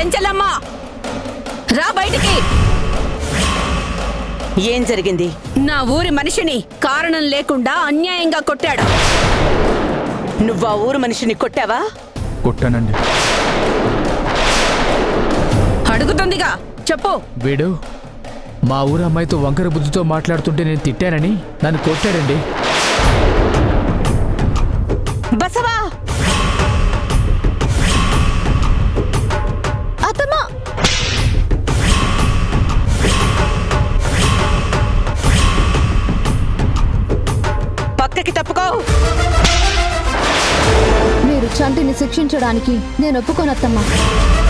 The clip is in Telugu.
చెంచలమ్మా రా బయటికి ఏం జరిగింది నా ఊరి మనిషిని కారణం లేకుండా అన్యాయంగా కొట్టాడు నువ్వు ఆ ఊరు మనిషిని కొట్టావా కొట్టానండి అడుగుతుందిగా చెప్పు వీడు మా ఊరు అమ్మాయితో వంకర బుద్ధితో మాట్లాడుతుంటే నేను తిట్టానని నన్ను కొట్టాడండి బసవా అత్తమ్మా పక్కకి తప్పుకో మీరు చంటిని శిక్షించడానికి నేను ఒప్పుకోనత్తమ్మా